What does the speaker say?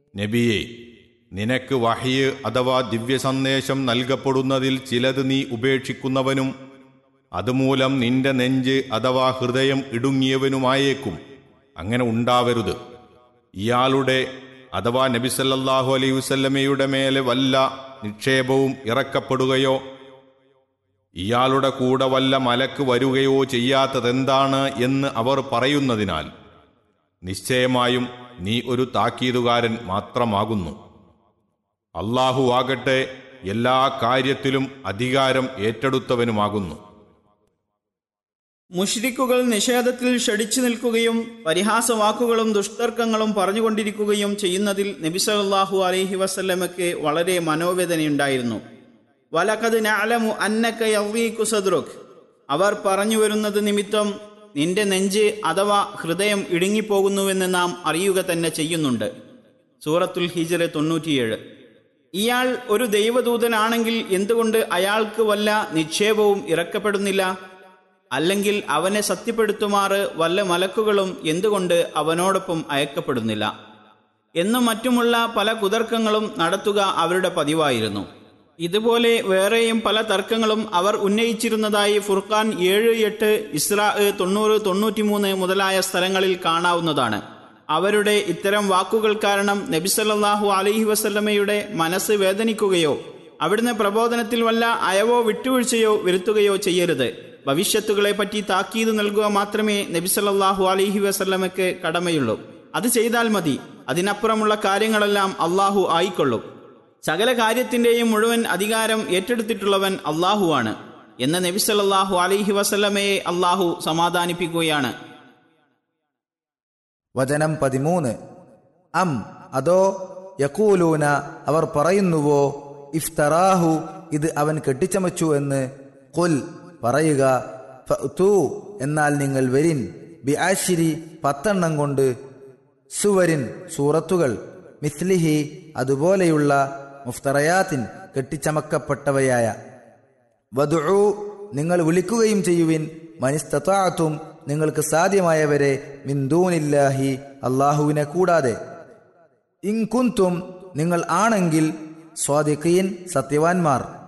നബിയെ നിനക്ക് വഹിയ് അഥവാ ദിവ്യസന്ദേശം നൽകപ്പെടുന്നതിൽ ചിലത് നീ ഉപേക്ഷിക്കുന്നവനും അതുമൂലം നിന്റെ നെഞ്ച് അഥവാ ഹൃദയം ഇടുങ്ങിയവനുമായേക്കും അങ്ങനെ ഉണ്ടാവരുത് ഇയാളുടെ അഥവാ നബിസല്ലാഹു അലൈഹി വസല്ലമയുടെ മേലെ വല്ല നിക്ഷേപവും ഇറക്കപ്പെടുകയോ ഇയാളുടെ കൂടെ വല്ല മലക്ക് വരികയോ ചെയ്യാത്തതെന്താണ് എന്ന് അവർ പറയുന്നതിനാൽ നിശ്ചയമായും നീ ഒരു താക്കീതുകാരൻ മാത്രമാകുന്നു അള്ളാഹു ആകട്ടെ എല്ലാ കാര്യത്തിലും അധികാരം ഏറ്റെടുത്തവനുമാകുന്നു മുഷ്രിക്കുകൾ നിഷേധത്തിൽ ഷടിച്ചു നിൽക്കുകയും പരിഹാസവാക്കുകളും ദുഷ്തർക്കങ്ങളും പറഞ്ഞുകൊണ്ടിരിക്കുകയും ചെയ്യുന്നതിൽ നബിസല്ലാഹു അലൈഹി വസല്ലമയ്ക്ക് വളരെ മനോവേദനയുണ്ടായിരുന്നു വലക്കത് നാലമു അന്നക്ക യവീക്കു സദ്രുഖ് അവർ പറഞ്ഞു വരുന്നത് നിമിത്തം നിന്റെ നെഞ്ച് അഥവാ ഹൃദയം ഇടുങ്ങിപ്പോകുന്നുവെന്ന് നാം അറിയുക തന്നെ ചെയ്യുന്നുണ്ട് സൂറത്തുൽ ഹിജറ് തൊണ്ണൂറ്റിയേഴ് ഇയാൾ ഒരു ദൈവദൂതനാണെങ്കിൽ എന്തുകൊണ്ട് അയാൾക്ക് വല്ല നിക്ഷേപവും ഇറക്കപ്പെടുന്നില്ല അല്ലെങ്കിൽ അവനെ സത്യപ്പെടുത്തുമാറ് വല്ല മലക്കുകളും എന്തുകൊണ്ട് അവനോടൊപ്പം അയക്കപ്പെടുന്നില്ല എന്നും മറ്റുമുള്ള പല കുതർക്കങ്ങളും നടത്തുക അവരുടെ പതിവായിരുന്നു ഇതുപോലെ വേറെയും പല തർക്കങ്ങളും അവർ ഉന്നയിച്ചിരുന്നതായി ഫുർഖാൻ ഏഴ് എട്ട് ഇസ്രാ തൊണ്ണൂറ് തൊണ്ണൂറ്റിമൂന്ന് മുതലായ സ്ഥലങ്ങളിൽ കാണാവുന്നതാണ് അവരുടെ ഇത്തരം വാക്കുകൾ കാരണം നബിസല്ലാഹു അലൈഹി വസല്ലമയുടെ മനസ്സ് വേദനിക്കുകയോ അവിടുന്ന് പ്രബോധനത്തിൽ വല്ല അയവോ വിട്ടുവീഴ്ചയോ വരുത്തുകയോ ചെയ്യരുത് ഭവിഷ്യത്തുകളെ പറ്റി താക്കീത് നൽകുക മാത്രമേ നബിസല്ലാഹു അലൈഹി വസല്ലമയ്ക്ക് കടമയുള്ളൂ അത് ചെയ്താൽ മതി അതിനപ്പുറമുള്ള കാര്യങ്ങളെല്ലാം അള്ളാഹു ആയിക്കൊള്ളും സകല കാര്യത്തിന്റെയും മുഴുവൻ അധികാരം ഏറ്റെടുത്തിട്ടുള്ളവൻ അള്ളാഹുവാണ് എന്ന് നബിസല്ലാഹു അലൈഹി വസല്ലമയെ അള്ളാഹു സമാധാനിപ്പിക്കുകയാണ് വചനം പതിമൂന്ന് അം അതോ യക്കൂലൂന അവർ പറയുന്നുവോ ഇഫ്തറാഹു ഇത് അവൻ കെട്ടിച്ചമച്ചു എന്ന് കുൽ പറയുക ഫഅ്തൂ എന്നാൽ നിങ്ങൾ വരിൻ ബി ആശിരി പത്തെണ്ണം കൊണ്ട് സുവരിൻ സൂറത്തുകൾ മിസ്ലിഹി അതുപോലെയുള്ള മുഫ്തറയാത്തിൻ കെട്ടിച്ചമക്കപ്പെട്ടവയായ വധുഉ നിങ്ങൾ വിളിക്കുകയും ചെയ്യുവിൻ മനിസ്തത്താത്തും നിങ്ങൾക്ക് സാധ്യമായവരെ മിന്ദൂനില്ലാഹി അള്ളാഹുവിനെ കൂടാതെ ഇൻകുന്തും നിങ്ങൾ ആണെങ്കിൽ സ്വാദിഖീൻ സത്യവാൻമാർ